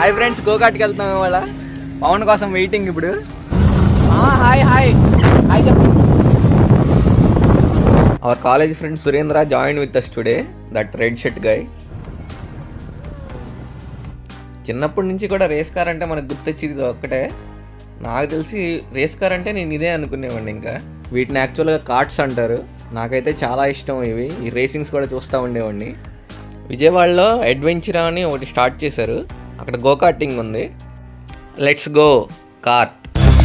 hi friends గోకాట్కి వెళ్తాం ఇవాళ పవన్ కోసం వెయిటింగ్ ఇప్పుడు హాయ్ హాయ్ హాయ్ చెప్పు our college friend Surendra join with us today that red shirt guy చిన్నప్పటి నుంచి కూడా రేస్ కార్ అంటే మనకు గుర్తొచ్చేది ఇది ఒక్కటే నాకు తెలిసి రేస్ కార్ అంటే నేను ఇదే అనుకునేవాడిని ఇంకా వీటిని యాక్చువల్గా కార్ట్స్ అంటారు నాకైతే చాలా ఇష్టం ఇవి ఈ రేసింగ్స్ కూడా చూస్తూ ఉండేవాడిని విజయవాడలో అడ్వెంచర్ అని ఒకటి స్టార్ట్ చేశారు అక్కడ గో కార్టింగ్ ఉంది లెట్స్ గో కార్ట్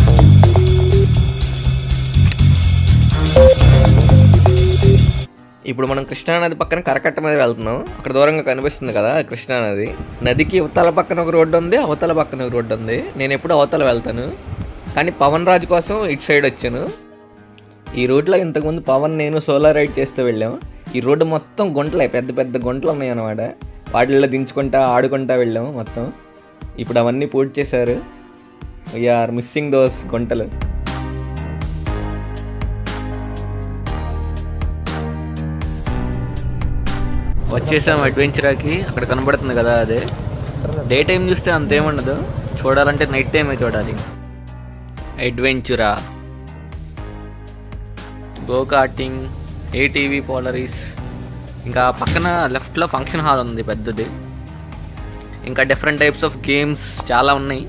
ఇప్పుడు మనం కృష్ణానది పక్కన కరకట్ట మీద వెళ్తున్నాం అక్కడ దూరంగా కనిపిస్తుంది కదా కృష్ణానది నదికి అవతల పక్కన ఒక రోడ్డు ఉంది అవతల పక్కన ఒక రోడ్డు ఉంది నేను ఎప్పుడు అవతల వెళ్తాను కానీ పవన్ రాజు కోసం ఇటు సైడ్ వచ్చాను ఈ రోడ్లో ఇంతకుముందు పవన్ నేను సోలార్ రైడ్ చేస్తూ వెళ్ళాం ఈ రోడ్డు మొత్తం గుంటలే పెద్ద పెద్ద గుంటలు ఉన్నాయి అన్నమాట వాటిల్లో దించుకుంటా ఆడుకుంటా వెళ్ళాము మొత్తం ఇప్పుడు అవన్నీ పూర్తి చేశారు వీఆర్ మిస్సింగ్ దోస్ గుంటలు వచ్చేసాం అడ్వెంచరాకి అక్కడ కనబడుతుంది కదా అదే డే టైం చూస్తే అంతేముండదు చూడాలంటే నైట్ టైమే చూడాలి Adventura go karting ATV Polaris ఇంకా పక్కన లెఫ్ట్లో ఫంక్షన్ హాల్ ఉంది పెద్దది ఇంకా డిఫరెంట్ టైప్స్ ఆఫ్ గేమ్స్ చాలా ఉన్నాయి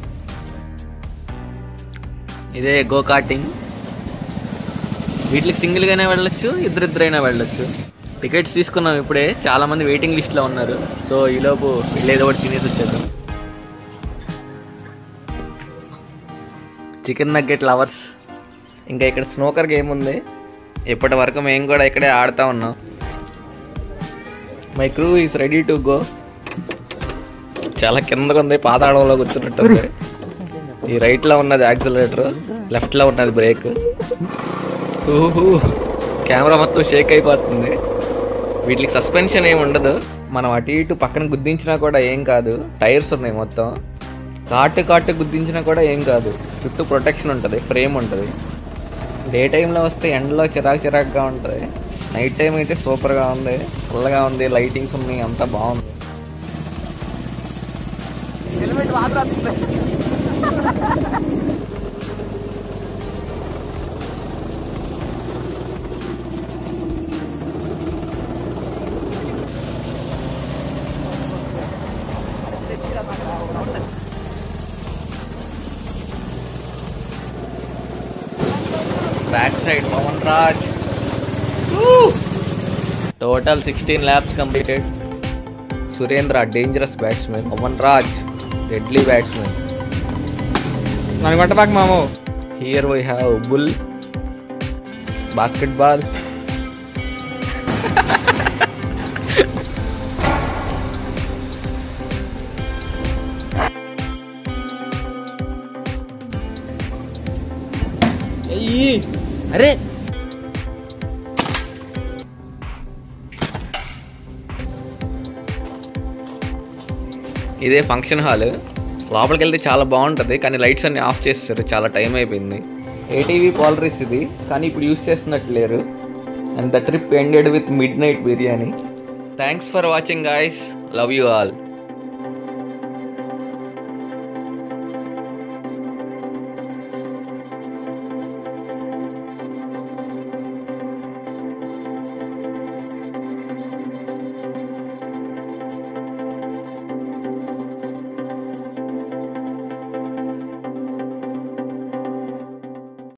ఇదే గో కార్టింగ్ వీటికి సింగిల్గానే వెళ్ళొచ్చు ఇద్దరిద్దరైనా వెళ్ళొచ్చు టికెట్స్ తీసుకున్నాం ఇప్పుడే చాలా మంది వెయిటింగ్ లిస్ట్లో ఉన్నారు సో ఈలోపు వెళ్ళేది ఒకటి తినేసి వచ్చేద్దాం చికెన్ నగ్గెట్ లవర్స్ ఇంకా ఇక్కడ స్నోకర్ గేమ్ ఉంది ఇప్పటి వరకు మేము కూడా ఇక్కడే ఆడుతూ ఉన్నాం my crew is ready to go చాలా కిందకు ఉంది పాతాళంలో కూర్చున్నట్టు ఉంది ఈ రైట్లో ఉన్నది యాక్సిలరేటర్ లెఫ్ట్లో ఉన్నది బ్రేక్ ఊహూ కెమెరా మొత్తం షేక్ అయిపోతుంది వీటికి సస్పెన్షన్ ఏమి ఉండదు మనం అటు ఇటు పక్కన గుద్దించినా కూడా ఏం కాదు టైర్స్ ఉన్నాయి మొత్తం కాటు కాటు గుద్దించినా కూడా ఏం కాదు చుట్టూ ప్రొటెక్షన్ ఉంటుంది ఫ్రేమ్ ఉంటుంది డే టైంలో వస్తే ఎండలో చిరాకు చిరాకుగా ఉంటుంది నైట్ టైం అయితే సూపర్గా ఉంది ఫుల్గా ఉంది లైటింగ్స్ ఉన్నాయి అంతా బాగుంది హెల్మెట్ మాత్రం back side Pavan Raj total sixteen laps completed Surendra dangerous batsmen Pavan Raj deadly batsmen నన్ను కొట్టబాక మాము here we have bull basketball అరే ఇదే ఫంక్షన్ హాల్ లోపలికి వెళ్తే చాలా బాగుంటుంది కానీ లైట్స్ అన్ని ఆఫ్ చేస్తారు చాలా టైం అయిపోయింది ఏటీవీ పాలరీస్ ఇది కానీ ఇప్పుడు యూస్ చేస్తున్నట్టు లేరు and the trip ended with midnight biryani thanks for watching guys love you all